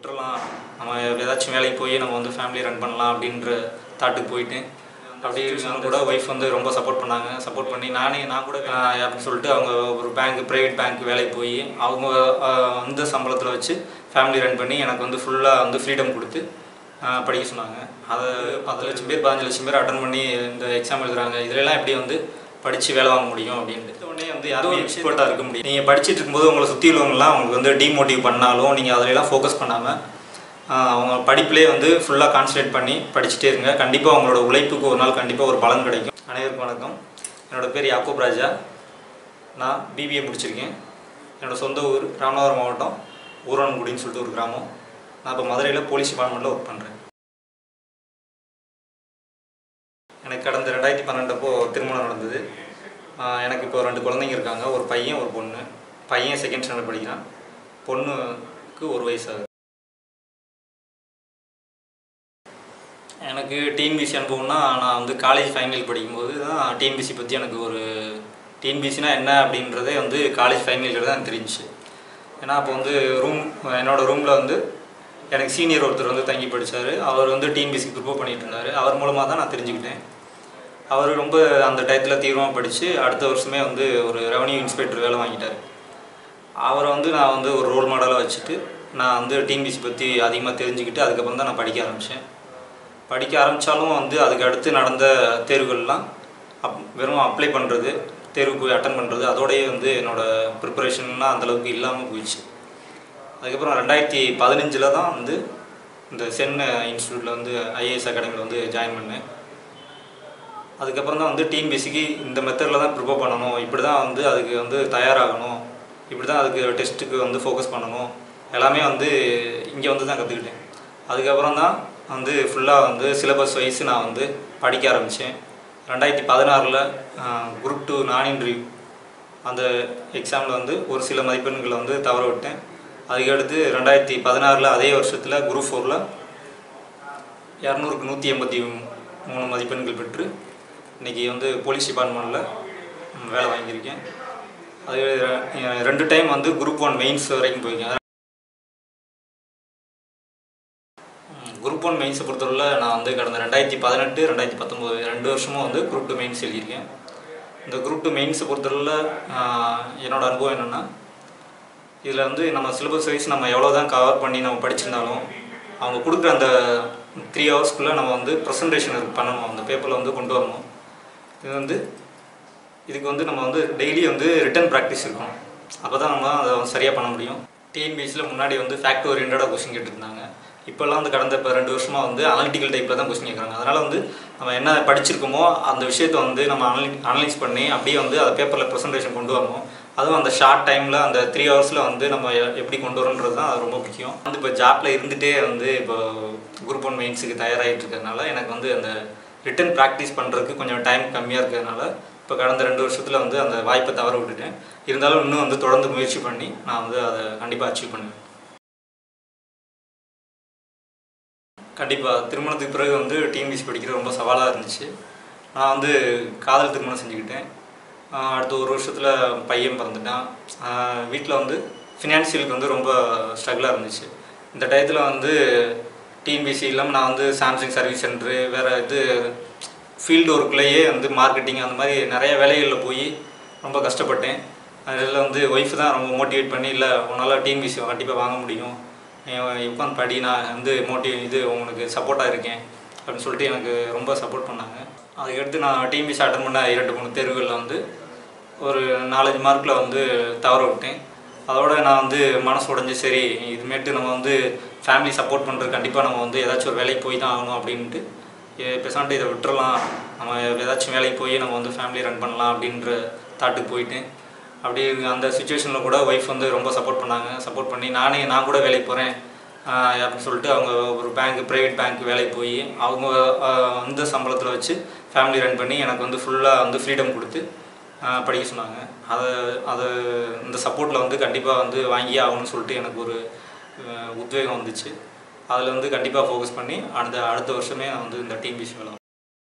விட்டுறலாம் நம்ம ஏதாச்சும் வேலைக்கு போய் நம்ம வந்து ஃபேமிலி ரன் பண்ணலாம் அப்படின்ற தாட்டுக்கு போயிட்டேன் அப்படியே இருந்தாலும் கூட ஒய்ஃப் வந்து ரொம்ப சப்போர்ட் பண்ணாங்க சப்போர்ட் பண்ணி நானே நான் கூட ஆஹ் அப்படின்னு சொல்லிட்டு அவங்க ஒரு பேங்க் ப்ரைவேட் பேங்க் வேலைக்கு போய் அவங்க ஆஹ் அந்த சம்பளத்தில் வச்சு ஃபேமிலி ரன் பண்ணி எனக்கு வந்து ஃபுல்லாக வந்து ஃப்ரீடம் கொடுத்து ஆஹ் படிக்க சொன்னாங்க அதை பத்து லட்சம் பேர் பதினஞ்சு லட்சம் பேர் அட்டன் பண்ணி இந்த எக்ஸாம் எழுதுறாங்க இதுலலாம் எப்படி வந்து படித்து வேலை வாங்க முடியும் அப்படின்ட்டு உடனே வந்து யாரும் எக்ஸ்பர்ட்டாக இருக்க முடியும் நீங்கள் படிச்சுட்டு இருக்கும்போது உங்களை சுற்றி உள்ளவங்கலாம் உங்களுக்கு வந்து டிமோட்டிவ் பண்ணாலும் நீங்கள் அதிலலாம் ஃபோக்கஸ் பண்ணாமல் அவங்க படிப்பிலே வந்து ஃபுல்லாக கான்சன்ட்ரேட் பண்ணி படிச்சுட்டே இருங்க கண்டிப்பாக அவங்களோட உழைப்புக்கு ஒரு நாள் கண்டிப்பாக ஒரு பலன் கிடைக்கும் அனைவருக்கும் வணக்கம் என்னோட பேர் யாக்கூப் ராஜா நான் பிபிஏ முடிச்சிருக்கேன் என்னோட சொந்த ஊர் ராமநாதபுரம் மாவட்டம் ஊரான்குடின்னு சொல்லிட்டு ஒரு கிராமம் நான் இப்போ மதுரையில் போலீஸ் டிபார்ட்மெண்ட்டில் ஒர்க் பண்ணுறேன் எனக்கு கடந்த ரெண்டாயிரத்தி பன்னெண்டப்போ திருமணம் நடந்தது ஆஹ் எனக்கு இப்போ ரெண்டு குழந்தைங்க இருக்காங்க ஒரு பையன் ஒரு பொண்ணு பையன் செகண்ட் ஸ்டாண்டர்ட் படிக்கிறான் பொண்ணுக்கு ஒரு வயசு ஆகுது எனக்கு டிஎன்பிசி அனுபவம்னா நான் வந்து காலேஜ் ஃபைனல் படிக்கும்போது தான் டிஎன்பிசி பற்றி எனக்கு ஒரு டிஎன்பிசினா என்ன அப்படின்றதே வந்து காலேஜ் ஃபைனல் இயர் தான் எனக்கு தெரிஞ்சுச்சு ஏன்னா அப்போ வந்து ரூம் என்னோடய ரூமில் வந்து எனக்கு சீனியர் ஒருத்தர் வந்து தங்கி படித்தார் அவர் வந்து டிஎன்பிசிக்கு ப்ரிப்பேர் பண்ணிட்டு இருந்தார் அவர் மூலமாக தான் நான் தெரிஞ்சுக்கிட்டேன் அவர் ரொம்ப அந்த டயத்தில் தீவிரமாக படித்து அடுத்த வருஷமே வந்து ஒரு ரெவன்யூ இன்ஸ்பெக்டர் வேலை வாங்கிட்டார் அவரை வந்து நான் வந்து ஒரு ரோல் மாடலாக வச்சுட்டு நான் வந்து டிஎன்பிசி பற்றி அதிகமாக தெரிஞ்சுக்கிட்டு அதுக்கப்புறம் தான் நான் படிக்க ஆரம்பித்தேன் படிக்க ஆரம்பித்தாலும் வந்து அதுக்கு அடுத்து நடந்த தேர்வுகள்லாம் அப் வெறும் அப்ளை பண்ணுறது தேர்வு போய் அட்டன் பண்ணுறது அதோடயே வந்து என்னோடய ப்ரிப்பரேஷன்லாம் அந்தளவுக்கு இல்லாமல் போயிடுச்சு அதுக்கப்புறம் ரெண்டாயிரத்தி பதினஞ்சில் தான் வந்து இந்த சென் இன்ஸ்டியூட்டில் வந்து ஐஏஎஸ் அகாடமியில் வந்து ஜாயின் பண்ணேன் அதுக்கப்புறம் தான் வந்து டிஎன்பிசிக்கு இந்த மெத்தடில் தான் ப்ரிப்பேர் பண்ணணும் இப்படி தான் வந்து அதுக்கு வந்து தயாராகணும் இப்படி தான் அதுக்கு டெஸ்ட்டுக்கு வந்து ஃபோக்கஸ் பண்ணணும் எல்லாமே வந்து இங்கே வந்து தான் கற்றுக்கிட்டேன் அதுக்கப்புறம் தான் வந்து ஃபுல்லாக வந்து சிலபஸ் வைஸ் நான் வந்து படிக்க ஆரம்பித்தேன் ரெண்டாயிரத்தி பதினாறில் குரூப் டூ நான் இன்டர்வியூ அந்த எக்ஸாமில் வந்து ஒரு சில மதிப்பெண்களை வந்து தவற விட்டேன் அதுக்கடுத்து ரெண்டாயிரத்தி பதினாறில் அதே வருஷத்தில் குரூப் ஃபோரில் இரநூறுக்கு நூற்றி எண்பத்தி மூணு மதிப்பெண்கள் பெற்று இன்றைக்கி வந்து போலீஸ் டிபார்ட்மெண்ட்டில் வேலை வாங்கியிருக்கேன் அது ரெ- ரெண்டு டைம் வந்து குரூப் ஒன் மெயின்ஸ் வரைக்கும் போயிருக்கேன் குரூப் ஒன் மெயின்ஸை பொறுத்தவரையில் நான் வந்து கடந்த ரெண்டாயிரத்தி பதினெட்டு ரெண்டாயிரத்தி பத்தொம்போது ரெண்டு வருஷமும் வந்து குரூப் டூ மெயின்ஸ் எழுதியிருக்கேன் இந்த குரூப் டூ மெயின்ஸை பொறுத்தவரையில் என்னோட அனுபவம் என்னென்னா இதில் வந்து நம்ம சிலபஸ் வைஸ் நம்ம எவ்வளோ தான் கவர் பண்ணி நம்ம படிச்சிருந்தாலும் அவங்க கொடுக்குற அந்த த்ரீ ஹவர்ஸ்க்குள்ளே நம்ம வந்து ப்ரெசன்டேஷன் பண்ணணும் அந்த பேப்பரில் வந்து கொண்டு வரணும் இது வந்து இதுக்கு வந்து நம்ம வந்து டெய்லி வந்து ரிட்டன் ப்ராக்டிஸ் இருக்கணும் அப்போ தான் நம்ம அதை சரியாக பண்ண முடியும் டிஎன்பிஎஸ்சியில் முன்னாடி வந்து ஃபேக்ட் ஓரியன்டாக கொஸ்டின் கேட்டிருந்தாங்க இப்போல்லாம் வந்து கடந்த இப்போ ரெண்டு வருஷமாக வந்து அனலிட்டிக்கல் டைப்பில் தான் கொஸ்டின் கேட்குறாங்க அதனால் வந்து நம்ம என்ன படிச்சிருக்கோமோ அந்த விஷயத்தை வந்து நம்ம அனலி அனலைஸ் பண்ணி அப்படியே வந்து அதை பேப்பரில் ப்ரெசன்டேஷன் கொண்டு வரணும் அதுவும் அந்த ஷார்ட் டைமில் அந்த த்ரீ ஹவர்ஸில் வந்து நம்ம எ- எப்படி கொண்டு வரோன்றது தான் அது ரொம்ப முக்கியம் வந்து இப்போ ஜாப்பில் இருந்துகிட்டே வந்து இப்போ குரூப் ஒன் மெயின்ஸுக்கு தயாராகிட்டு இருக்கிறதுனால எனக்கு வந்து அந்த ரிட்டன் ப்ராக்டிஸ் பண்ணுறதுக்கு கொஞ்சம் டைம் கம்மியாக இருக்கிறதுனால இப்போ கடந்த ரெண்டு வருஷத்தில் வந்து அந்த வாய்ப்பை தவற விட்டுட்டேன் இருந்தாலும் இன்னும் வந்து தொடர்ந்து முயற்சி பண்ணி நான் வந்து அதை கண்டிப்பாக அச்சீவ் பண்ணுவேன் கண்டிப்பாக திருமணத்துக்கு பிறகு வந்து டிஎன்பிசி படிக்கிறது ரொம்ப சவாலாக இருந்துச்சு நான் வந்து காதல் திருமணம் செஞ்சுக்கிட்டேன் ஆஹ் அடுத்த ஒரு வருஷத்தில் பையன் பிறந்துட்டான் வீட்டில் வந்து ஃபினான்ஷியலுக்கு வந்து ரொம்ப ஸ்ட்ரகிளாக இருந்துச்சு இந்த டயத்தில் வந்து டிஎன்பிசி இல்லாமல் நான் வந்து சாம்சங் சர்வீஸ் சென்டரு வேறு இது ஃபீல்டு ஒர்க்லேயே வந்து மார்க்கெட்டிங் அந்த மாதிரி நிறைய வேலைகளில் போய் ரொம்ப கஷ்டப்பட்டேன் அதில் வந்து ஒய்ஃப் தான் ரொம்ப மோட்டிவேட் பண்ணி இல்லை உன்னால் டிஎன்பிசி கண்டிப்பாக வாங்க முடியும் நீ உட்காந்து படி நான் வந்து மோட்டிவ் இது உங்களுக்கு சப்போர்ட்டாக இருக்கேன் அப்படின்னு சொல்லிட்டு எனக்கு ரொம்ப சப்போர்ட் பண்ணாங்க அதுக்கடுத்து நான் டிஎன்பிசி அட்டன் பண்ண இரண்டு மூணு தேர்வுகளில் வந்து ஒரு நாலஞ்சு மார்க்கில் வந்து தவற விட்டேன் அதோட நான் வந்து மனசு உடைஞ்சு சரி இதுமேட்டு நம்ம வந்து ஃபேமிலி சப்போர்ட் பண்ணுறது கண்டிப்பாக நம்ம வந்து ஏதாச்சும் ஒரு வேலைக்கு போய் தான் ஆகணும் அப்படின்ட்டு ஏ- பேசாண்ட்டு இதை விட்டுறலாம் நம்ம ஏதாச்சும் வேலைக்கு போய் நம்ம வந்து ஃபேமிலி ரன் பண்ணலாம் அப்படின்ற தாட்டுக்கு போயிட்டேன் அப்படி அந்த சுச்சுவேஷனில் கூட ஒய்ஃப் வந்து ரொம்ப சப்போர்ட் பண்ணாங்க சப்போர்ட் பண்ணி நானே நான் கூட வேலைக்கு போகிறேன் அப்படின்னு சொல்லிட்டு அவங்க ஒரு பேங்க் ப்ரைவேட் பேங்க் வேலைக்கு போய் அவங்க ஆஹ், அந்த சம்பளத்தில் வச்சு ஃபேமிலி ரன் பண்ணி எனக்கு வந்து ஃபுல்லாக வந்து ஃப்ரீடம் கொடுத்து ஆஹ், படிக்க சொன்னாங்க அதை அது இந்த சப்போர்ட்டில் வந்து கண்டிப்பாக வந்து வாங்கியே ஆகணும்னு சொல்லிட்டு எனக்கு ஒரு ஆஹ், உத்வேகம் வந்துச்சு அதில் வந்து கண்டிப்பாக ஃபோக்கஸ் பண்ணி அந்த அடுத்த வருஷமே நான் வந்து இந்த டிஎன்பிசி வேலை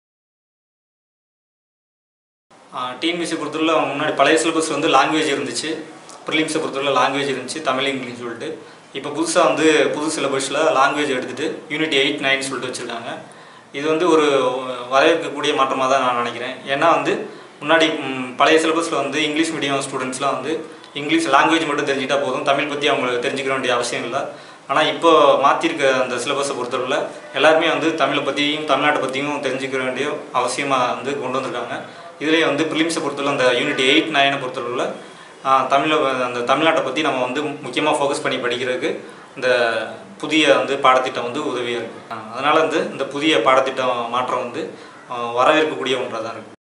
டிஎன்பிசி பொறுத்தவரை முன்னாடி பழைய சிலபஸ் வந்து லாங்குவேஜ் இருந்துச்சு ப்ரிலிம்ஸை பொறுத்தவரை லாங்குவேஜ் இருந்துச்சு தமிழ் இங்கிலீஷ் சொல்லிட்டு இப்போ புதுசாக வந்து புது சிலபஸில் லாங்குவேஜ் எடுத்துகிட்டு யூனிட் எயிட் நைன் சொல்லிட்டு வச்சுருக்காங்க இது வந்து ஒரு வரவேற்கக்கூடிய மாற்றமாக தான் நான் நினைக்கிறேன் ஏன்னா வந்து முன்னாடி ம், பழைய சிலபஸில் வந்து இங்கிலீஷ் மீடியம் ஸ்டூடெண்ட்ஸ்லாம் வந்து இங்கிலீஷ் லாங்குவேஜ் மட்டும் தெரிஞ்சுக்கிட்டா போதும் தமிழ் பற்றி அவங்களுக்கு தெரிஞ்சுக்க வேண்டிய அவசியம் இல்லை ஆனால் இப்போ மாற்றிருக்க அந்த சிலபஸை பொறுத்தவரையில் எல்லாருமே வந்து தமிழை பற்றியும் தமிழ்நாட்டை பற்றியும் தெரிஞ்சுக்க வேண்டிய அவசியமாக வந்து கொண்டு வந்திருக்காங்க இதுலேயே வந்து ப்ரிலிம்ஸை பொறுத்தவரை அந்த யூனிட் எயிட் நைனை பொறுத்தவரையில் தமிழை அந்த தமிழ்நாட்டை பற்றி நம்ம வந்து முக்கியமாக ஃபோக்கஸ் பண்ணி படிக்கிறதுக்கு இந்த புதிய வந்து பாடத்திட்டம் வந்து உதவியாக இருக்குது அதனால் வந்து இந்த புதிய பாடத்திட்டம் மாற்றம் வந்து ஆஹ் வரவேற்கக்கூடிய ஒன்றாக தான் இருக்குது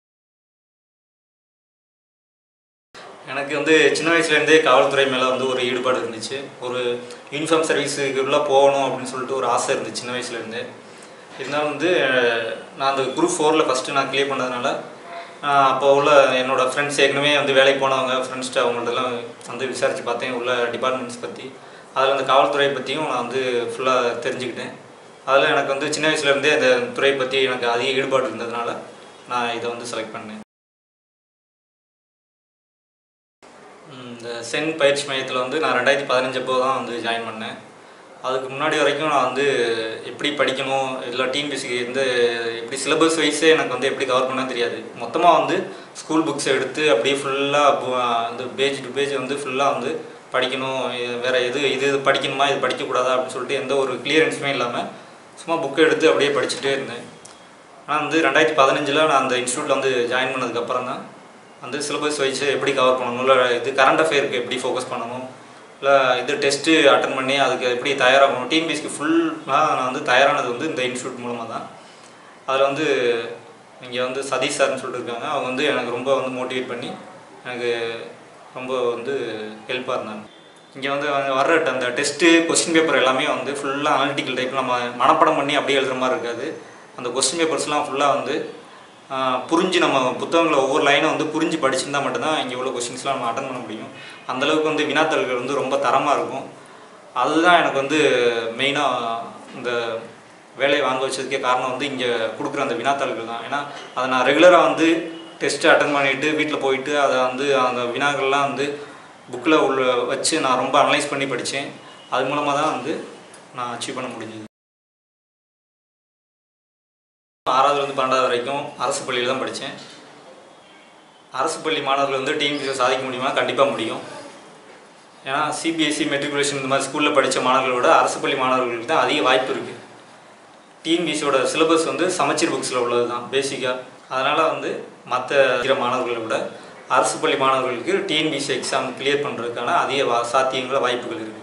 எனக்கு வந்து சின்ன வயசுலேருந்தே காவல்துறை மேலே வந்து ஒரு ஈடுபாடு இருந்துச்சு ஒரு யூனிஃபார்ம் சர்வீஸுக்குள்ளே போகணும் அப்படின்னு சொல்லிட்டு ஒரு ஆசை இருந்துச்சு சின்ன வயசுலேருந்தே இருந்தாலும் வந்து அஹ், நான் அந்த குரூப் ஃபோரில் ஃபஸ்ட்டு நான் கிளியர் பண்ணதுனால ஆஹ், அப்போ உள்ள என்னோட ஃப்ரெண்ட்ஸ் ஏற்கனவே வந்து வேலைக்கு போனவங்க ஃப்ரெண்ட்ஸ்ட்டு அவங்கள்ட்டலாம் வந்து விசாரித்து பார்த்தேன் உள்ள டிபார்ட்மெண்ட்ஸ் பற்றி அதில் அந்த காவல்துறை பற்றியும் நான் வந்து ஃபுல்லாக தெரிஞ்சுக்கிட்டேன் அதில் எனக்கு வந்து சின்ன வயசுலேருந்தே அந்த துறை பற்றி எனக்கு அதிக ஈடுபாடு இருந்ததுனால நான் இதை வந்து செலக்ட் பண்ணேன் ம், இந்த சென் பயிற்சி மையத்தில் வந்து நான் ரெண்டாயிரத்தி பதினஞ்சப்போ தான் வந்து ஜாயின் பண்ணேன் அதுக்கு முன்னாடி வரைக்கும் நான் வந்து எப்படி படிக்கணும் இல்லை டிஎன்பிசிக்கு எந்த எப்படி சிலபஸ் வைஸே எனக்கு வந்து எப்படி கவர் பண்ண தெரியாது மொத்தமாக வந்து ஸ்கூல் புக்ஸ் எடுத்து அப்படியே ஃபுல்லாக அந்த பேஜ் டு பேஜ் வந்து ஃபுல்லாக வந்து படிக்கணும் இது வேற எது இது இது படிக்கணுமா இது படிக்கக்கூடாதா அப்படின்னு சொல்லிட்டு எந்த ஒரு கிளியரன்ஸுமே இல்லாமல் சும்மா புக்கை எடுத்து அப்படியே படிச்சுட்டே இருந்தேன் ஆனால் வந்து ரெண்டாயிரத்தி பதினஞ்சில் நான் அந்த இன்ஸ்டியூட்டில் வந்து ஜாயின் பண்ணதுக்கப்புறம் தான் வந்து சிலபஸ் வைஸ் எப்படி கவர் பண்ணணும் இல்லை இது கரண்ட் அஃபேருக்கு எப்படி ஃபோக்கஸ் பண்ணணும் இல்லை இது டெஸ்ட்டு அட்டன் பண்ணி அதுக்கு எப்படி தயாராகணும் டிஎன்பிஎஸ்க்கு ஃபுல்லாக நான் வந்து தயாரானது வந்து இந்த இன்ஸ்டியூட் மூலமாக தான் அதில் வந்து இங்கே வந்து சதீஷ் சார்னு சொல்லிட்டு இருக்காங்க அவங்க வந்து எனக்கு ரொம்ப வந்து மோட்டிவேட் பண்ணி எனக்கு ரொம்ப வந்து ஹெல்ப்பாக இருந்தாங்க இங்கே வந்து அவங்க வர்ற அந்த டெஸ்ட்டு கொஸ்டின் பேப்பர் எல்லாமே வந்து ஃபுல்லாக அனாலிட்டிக்கல் டைப் நம்ம மனப்பாடம் பண்ணி அப்படியே எழுதுற மாதிரி இருக்காது அந்த கொஸ்டின் பேப்பர்ஸ்லாம் ஃபுல்லாக வந்து ஆஹ், புரிஞ்சு நம்ம புத்தகங்களை ஒவ்வொரு லைனும் வந்து புரிஞ்சு படிச்சிருந்தா மட்டும்தான் இங்கே உள்ள கொஸ்டின்ஸ்லாம் நம்ம அட்டன் பண்ண முடியும் அந்தளவுக்கு வந்து வினாத்தாள்கள் வந்து ரொம்ப தரமாக இருக்கும் அதுதான் எனக்கு வந்து மெயினாக இந்த வேலையை வாங்க வச்சதுக்கே காரணம் வந்து இங்கே கொடுக்குற அந்த வினாத்தாள்கள் தான் ஏன்னா அதை நான் ரெகுலராக வந்து டெஸ்ட்டு அட்டன் பண்ணிவிட்டு வீட்டில் போயிட்டு அதை வந்து அந்த வினாக்கள்லாம் வந்து புக்கில் உள்ள வச்சு நான் ரொம்ப அனலைஸ் பண்ணி படித்தேன் அது மூலமாக தான் வந்து நான் அச்சீவ் பண்ண முடிஞ்சது ஆறாவதுலேருந்து பன்னெண்டாவது வரைக்கும் அரசு பள்ளியில் தான் படித்தேன் அரசு பள்ளி மாணவர்கள் வந்து டிஎன்பிசியை சாதிக்க முடியுமா கண்டிப்பாக முடியும் ஏன்னா சிபிஎஸ்சி மெட்ரிகுலேஷன் இந்த மாதிரி ஸ்கூலில் படித்த மாணவர்களோட அரசு பள்ளி மாணவர்களுக்கு தான் அதிக வாய்ப்பு இருக்குது டிஎன்பிசியோட சிலபஸ் வந்து சமச்சீர் புக்ஸில் உள்ளது தான் பேசிக்காக அதனால் வந்து மற்ற இருக்கிற மாணவர்களை விட அரசு பள்ளி மாணவர்களுக்கு டிஎன்பிசி எக்ஸாம் கிளியர் பண்ணுறதுக்கான அதிக வா சாத்தியங்கள வாய்ப்புகள் இருக்குது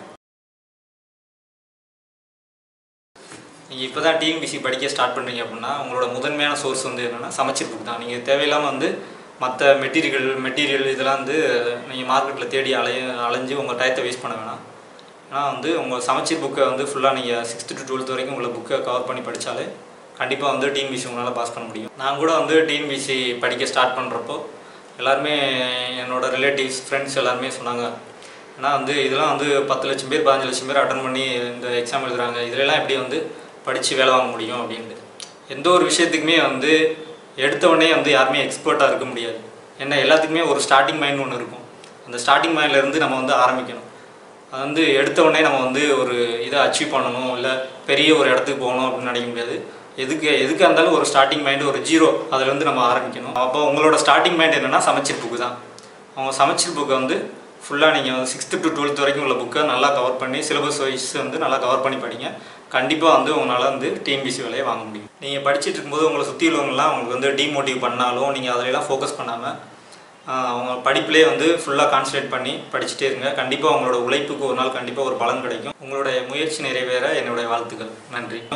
நீங்கள் இப்போ தான் டிஎன்பிசி படிக்க ஸ்டார்ட் பண்ணுறீங்க அப்படின்னா உங்களோட முதன்மையான சோர்ஸ் வந்து என்னென்னா சமச்சீர் புக் தான் நீங்கள் தேவையில்லாமல் வந்து மற்ற மெட்டீரியல் மெட்டீரியல் இதெல்லாம் வந்து நீங்கள் மார்க்கெட்டில் தேடி அலைய அலைஞ்சு உங்கள் டயத்தை வேஸ்ட் பண்ண வேணாம் ஏன்னா வந்து உங்கள் சமச்சீர் புக்கை வந்து ஃபுல்லாக நீங்கள் சிக்ஸ்த்து டு டுவெல்த் வரைக்கும் உங்களை புக்கை கவர் பண்ணி படித்தாலே கண்டிப்பாக வந்து டிஎன்பிசி உங்களால் பாஸ் பண்ண முடியும் நான் கூட வந்து டிஎன்பிசி படிக்க ஸ்டார்ட் பண்ணுறப்போ எல்லாருமே என்னோட ரிலேட்டிவ்ஸ் ஃப்ரெண்ட்ஸ் எல்லாருமே சொன்னாங்க ஏன்னா வந்து இதெல்லாம் வந்து பத்து லட்சம் பேர் பதினஞ்சு லட்சம் பேர் அட்டன் பண்ணி இந்த எக்ஸாம் எழுதுறாங்க இதுலலாம் எப்படி வந்து படித்து வேலை வாங்க முடியும் அப்படின்ட்டு எந்த ஒரு விஷயத்துக்குமே வந்து எடுத்த உடனே வந்து யாருமே எக்ஸ்பர்ட்டாக இருக்க முடியாது ஏன்னா எல்லாத்துக்குமே ஒரு ஸ்டார்டிங் மைண்ட் ஒன்று இருக்கும் அந்த ஸ்டார்டிங் மைண்ட்லேருந்து நம்ம வந்து ஆரம்பிக்கணும் அது வந்து எடுத்த உடனே நம்ம வந்து ஒரு இதை அச்சீவ் பண்ணணும் இல்லை பெரிய ஒரு இடத்துக்கு போகணும் அப்படின்னு நினைக்க முடியாது எதுக்கு எதுக்காக இருந்தாலும் ஒரு ஸ்டார்டிங் மைண்டு ஒரு ஜீரோ அதுலேருந்து நம்ம ஆரம்பிக்கணும் அப்போ உங்களோட ஸ்டார்டிங் மைண்ட் என்னென்னா சமச்சீர் புக்கு தான் அவங்க சமச்சீர் புக்கை வந்து ஃபுல்லாக நீங்கள் சிக்ஸ்த்து டு டுவெல்த் வரைக்கும் உள்ள புக்கை நல்லா கவர் பண்ணி சிலபஸ் வைஸ் வந்து நல்லா கவர் பண்ணி படிங்க கண்டிப்பாக வந்து உங்களால் வந்து டிஎன்பிசி வேலையை வாங்க முடியும் நீங்கள் படிச்சுட்டு இருக்கும்போது உங்களை சுற்றி உள்ளவங்கலாம் உங்களுக்கு வந்து டிமோட்டிவ் பண்ணாலும் நீங்கள் அதிலெல்லாம் ஃபோக்கஸ் பண்ணாமல் அவங்க படிப்பிலே வந்து ஃபுல்லாக கான்சன்ட்ரேட் பண்ணி படிச்சுட்டே இருங்க கண்டிப்பாக உங்களோட உழைப்புக்கு ஒரு நாள் கண்டிப்பாக ஒரு பலன் கிடைக்கும் உங்களுடைய முயற்சி நிறைவேற என்னுடைய வாழ்த்துக்கள் நன்றி